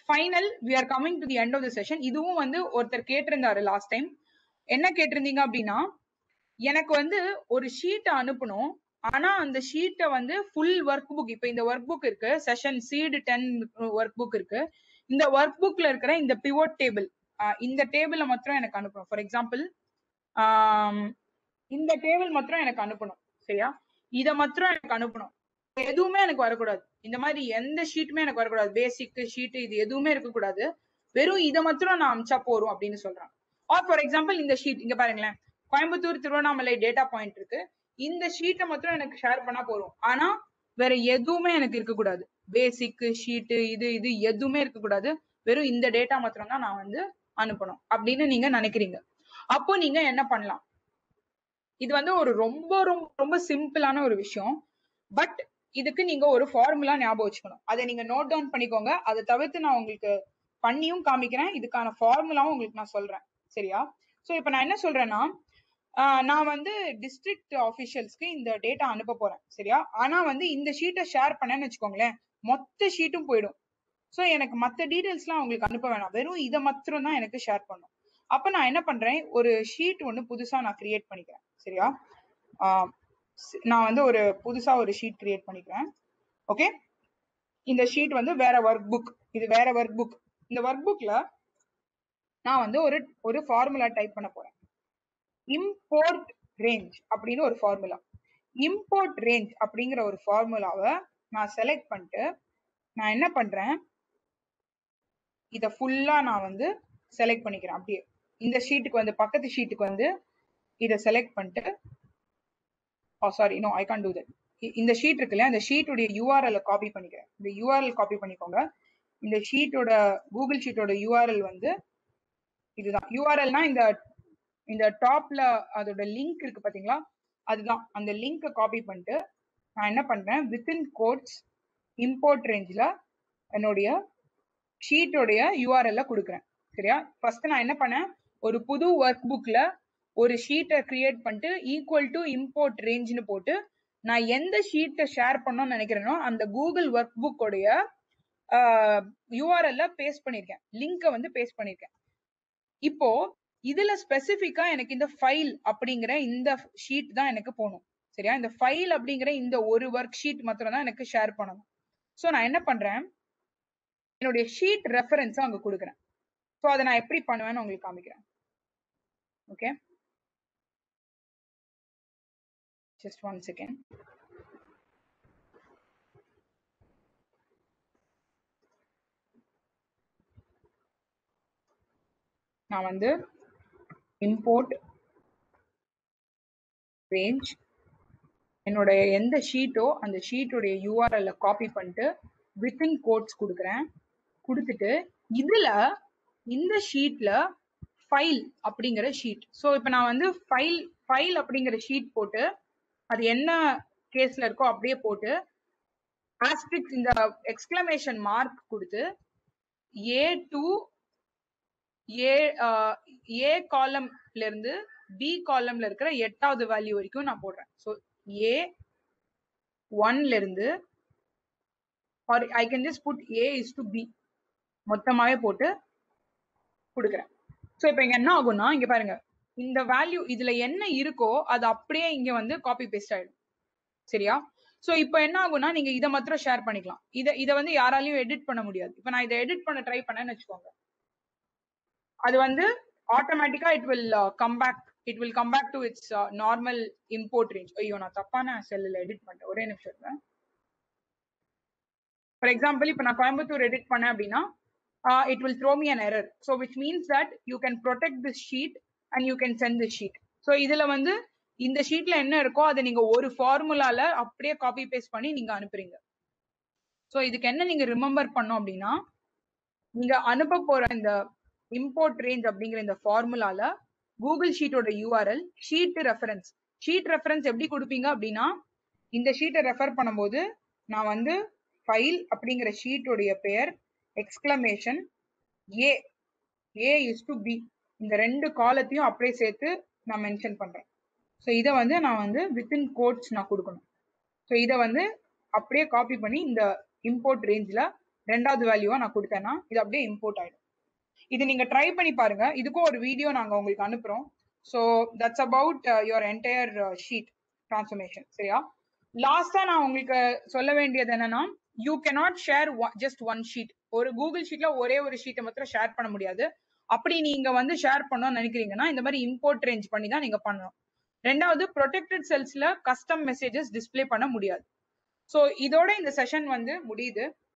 final we are coming to the end of the session இதுவும் வந்து ஒருத்தர் கேட்டிருந்தாரு லாஸ்ட் டைம் என்ன கேட்டிருந்தீங்க அப்படின்னா எனக்கு வந்து ஒரு ஷீட்டை அனுப்பணும் ஆனா அந்த ஷீட்டை வந்து ஃபுல் ஒர்க் புக் இப்போ இந்த ஒர்க் புக் இருக்கு session sheet ten work book இருக்கு இந்த ஒர்க் புக்ல இருக்கிற இந்த பிவோட் டேபிள் இந்த டேபிள மாத்திரம் எனக்கு அனுப்பணும் ஃபார் எக்ஸாம்பிள் இந்த டேபிள் மாத்திரம் எனக்கு அனுப்பணும் சரியா இத மாத்திரம் எனக்கு அனுப்பணும் எதுவுமே எனக்கு வரக்கூடாது இந்த மாதிரி எந்த ஷீட்டுமே எனக்கு வரக்கூடாது பேசிக் ஷீட் இது எதுவுமே இருக்கக்கூடாது வெறும் இதை மாத்திரம் நான் அமிச்சா போறோம் அப்படின்னு சொல்றேன் ஆர் ஃபார் எக்ஸாம்பிள் இந்த ஷீட் இங்க பாருங்களேன் கோயம்புத்தூர் திருவண்ணாமலை டேட்டா பாயிண்ட் இருக்கு இந்த ஷீட்டை மாத்திரம் எனக்கு ஷேர் பண்ணா போறோம் ஆனா வேற எதுவுமே எனக்கு இருக்கக்கூடாது பேசிக் ஷீட்டு இது இது எதுவுமே இருக்கக்கூடாது வெறும் இந்த டேட்டா மாத்திரம் தான் நான் வந்து அனுப்பணும் அப்படின்னு நீங்க நினைக்கிறீங்க அப்போ நீங்க என்ன பண்ணலாம் இது வந்து ஒரு ரொம்ப ரொம்ப ரொம்ப சிம்பிளான ஒரு விஷயம் பட் இதுக்கு நீங்க ஒரு ஃபார்முலா ஞாபகம் வச்சுக்கணும் அதை நீங்க நோட் டவுன் பண்ணிக்கோங்க அதை தவிர்த்து நான் உங்களுக்கு பண்ணியும் காமிக்கிறேன் இதுக்கான ஃபார்முலாவும் உங்களுக்கு நான் சொல்றேன் சரியா ஸோ இப்போ நான் என்ன சொல்றேன்னா நான் வந்து டிஸ்ட்ரிக்ட் ஆஃபீஷியல்ஸ்க்கு இந்த டேட்டா அனுப்ப போறேன் சரியா ஆனா வந்து இந்த ஷீட்டை ஷேர் பண்ணேன்னு வச்சுக்கோங்களேன் மொத்த ஷீட்டும் போயிடும் ஸோ எனக்கு மற்ற டீடைல்ஸ்லாம் உங்களுக்கு அனுப்ப வேணாம் வெறும் இதை மாத்திரம் தான் எனக்கு ஷேர் பண்ணும் அப்போ நான் என்ன பண்றேன் ஒரு ஷீட் ஒன்று புதுசா நான் கிரியேட் பண்ணிக்கிறேன் சரியா நான் வந்து ஒரு புதுசா ஒரு ஷீட் கிரியேட் பண்ணிக்கிறேன் ஓகே இந்த ஷீட் வந்து வேற ஒர்க் புக் இது வேற ஒர்க் புக் இந்த ஒர்க் புக்ல நான் வந்து ஒரு ஒரு ஃபார்முலா டைப் பண்ண போறேன் இம்போர்ட் ரேஞ்ச் அப்படின்னு ஒரு ஃபார்முலா இம்போர்ட் ரேஞ்ச் அப்படிங்கிற ஒரு ஃபார்முலாவை நான் செலக்ட் பண்ணிட்டு நான் என்ன பண்றேன் இத ஃபுல்லா நான் வந்து செலக்ட் பண்ணிக்கிறேன் அப்படியே இந்த ஷீட்டுக்கு வந்து பக்கத்து ஷீட்டுக்கு வந்து இதை செலக்ட் பண்ணிட்டு oh sorry no I can do that இந்த ஷீட் இருக்கு இல்லையா இந்த ஷீட்டுடைய யூஆர்எல் காப்பி பண்ணிக்கிறேன் இந்த யூஆர்எல் காப்பி பண்ணிக்கோங்க இந்த ஷீட்டோட கூகுள் ஷீட்டோட யூஆர்எல் வந்து இதுதான் யூஆர்எல்னா இந்த இந்த டாப்ல அதோட லிங்க் இருக்கு பாத்தீங்களா அதுதான் அந்த லிங்கை காப்பி பண்ணிட்டு நான் என்ன பண்றேன் வித்தின் கோட்ஸ் இம்போர்ட் ரேஞ்சில் என்னுடைய ஷீட்டோடைய யூஆர்எல்ல கொடுக்குறேன் சரியா ஃபர்ஸ்ட் நான் என்ன பண்ணேன் ஒரு புது ஒர்க் புக்ல ஒரு ஷீட்டை கிரியேட் பண்ணிட்டு ஈக்குவல் டு இம்போர்ட் ரேஞ்ச்னு போட்டு நான் எந்த ஷீட்டை ஷேர் பண்ணணும்னு நினைக்கிறேனோ அந்த கூகுள் ஒர்க் புக்கோடைய யூஆர்எல்ல பேஸ்ட் பண்ணியிருக்கேன் லிங்கை வந்து பேஸ்ட் பண்ணியிருக்கேன் இப்போ இதுல ஸ்பெசிஃபிக்கா எனக்கு இந்த ஃபைல் அப்படிங்கிற இந்த ஷீட் தான் எனக்கு போகணும் சரியா இந்த ஃபைல் அப்படிங்கிற இந்த ஒரு ஒர்க் ஷீட் மாத்திரம் தான் எனக்கு ஷேர் பண்ணணும் ஸோ நான் என்ன பண்றேன் என்னுடைய ஷீட் ரெஃபரன்ஸும் அங்க கொடுக்குறேன் ஸோ அதை நான் எப்படி பண்ணுவேன்னு உங்களுக்கு காமிக்கிறேன் ஓகே ஜஸ்ட் ஒன் செகண்ட் நான் வந்து இம்போர்ட் ரேஞ்ச் என்னுடைய எந்த ஷீட்டோ அந்த ஷீட்டோடைய யூஆர்எல்ல காப்பி பண்ணிட்டு வித்தின் கோட்ஸ் கொடுக்குறேன் கொடுத்துட்டு இதுல இந்த ஷீட்ல ஃபைல் அப்படிங்கிற ஷீட் ஸோ இப்போ நான் வந்து ஃபைல் ஃபைல் அப்படிங்கிற ஷீட் போட்டு அது என்ன கேஸ்ல இருக்கோ அப்படியே போட்டு ஆஸ்ட்ரிக்ஸ் இந்த எக்ஸ்கிளமேஷன் மார்க் கொடுத்து ஏ டு ஏ ஏ காலம்ல இருந்து பி காலம்ல இருக்கிற எட்டாவது வேல்யூ வரைக்கும் நான் போடுறேன் ஸோ ஏ ஒன்ல இருந்து or I can just put A is to B மொத்தமாவே போட்டு கொடுக்குறேன் ஸோ இப்போ இங்க என்ன ஆகும்னா இங்க பாருங்க இந்த வேல்யூ இதுல என்ன இருக்கோ அது அப்படியே இங்க வந்து காப்பி பேஸ்ட் ஆயிடும் சரியா ஸோ இப்போ என்ன ஆகும்னா நீங்க இதை மாத்திரம் ஷேர் பண்ணிக்கலாம் இதை இதை வந்து யாராலையும் எடிட் பண்ண முடியாது இப்போ நான் இதை எடிட் பண்ண ட்ரை பண்ணேன்னு வச்சுக்கோங்க அது வந்து ஆட்டோமேட்டிக்கா it will come back it will come back to its normal import range ஐயோ நான் தப்பான செல்லில் எடிட் பண்ணிட்டேன் ஒரே நிமிஷம் இருங்க ஃபார் எக்ஸாம்பிள் இப்போ நான் கோயம்புத்தூர் எடிட் பண்ணேன் அப்படின்னா it will throw me an error so which means that you can protect this sheet and you can send this sheet so இதுல வந்து இந்த ஷீட்ல என்ன இருக்கோ அதை நீங்க ஒரு ஃபார்முலால அப்படியே காப்பி பேஸ்ட் பண்ணி நீங்க அனுப்புறீங்க ஸோ இதுக்கு என்ன நீங்க ரிமெம்பர் பண்ணோம் அப்படின்னா நீங்க அனுப்ப போற இந்த இம்போர்ட் ரேஞ்ச் அப்படிங்கிற இந்த ஃபார்முலால கூகுள் ஷீட்டோட URL sheet reference sheet reference எப்படி கொடுப்பீங்க அப்படின்னா இந்த ஷீட்டை ரெஃபர் பண்ணும்போது நான் வந்து ஃபைல் அப்படிங்கிற ஷீட்டோடைய பெயர் exclamation A A is to B இந்த ரெண்டு காலத்தையும் அப்படியே சேர்த்து நான் மென்ஷன் பண்றேன் ஸோ இதை வந்து நான் வந்து வித்தின் கோட்ஸ் நான் கொடுக்கணும் ஸோ இதை வந்து அப்படியே காப்பி பண்ணி இந்த இம்போர்ட் ரேஞ்சில் ரெண்டாவது வேல்யூவா நான் கொடுத்தேன்னா இது அப்படியே இம்போர்ட் ஆயிடும் இது நீங்க ட்ரை பண்ணி பாருங்க இதுக்கும் ஒரு வீடியோ நாங்க உங்களுக்கு அனுப்புறோம் so that's about your entire sheet transformation சரியா லாஸ்டா நான் உங்களுக்கு சொல்ல வேண்டியது என்னன்னா you cannot share just one sheet ஒரு கூகுள் ஷீட்ல ஒரே ஒரு ஷீட்டை மாத்திரம் ஷேர் பண்ண முடியாது அப்படி நீங்க வந்து ஷேர் பண்ணணும்னு நினைக்கிறீங்கன்னா இந்த மாதிரி இம்போர்ட் ரேஞ்ச் பண்ணி தான் நீங்க பண்ணணும் ரெண்டாவது ப்ரொடெக்டட் செல்ஸ்ல கஸ்டம் மெசேஜஸ் டிஸ்ப்ளே பண்ண முடியாது ஸோ இதோட இந்த செஷன் வந்து முடியுது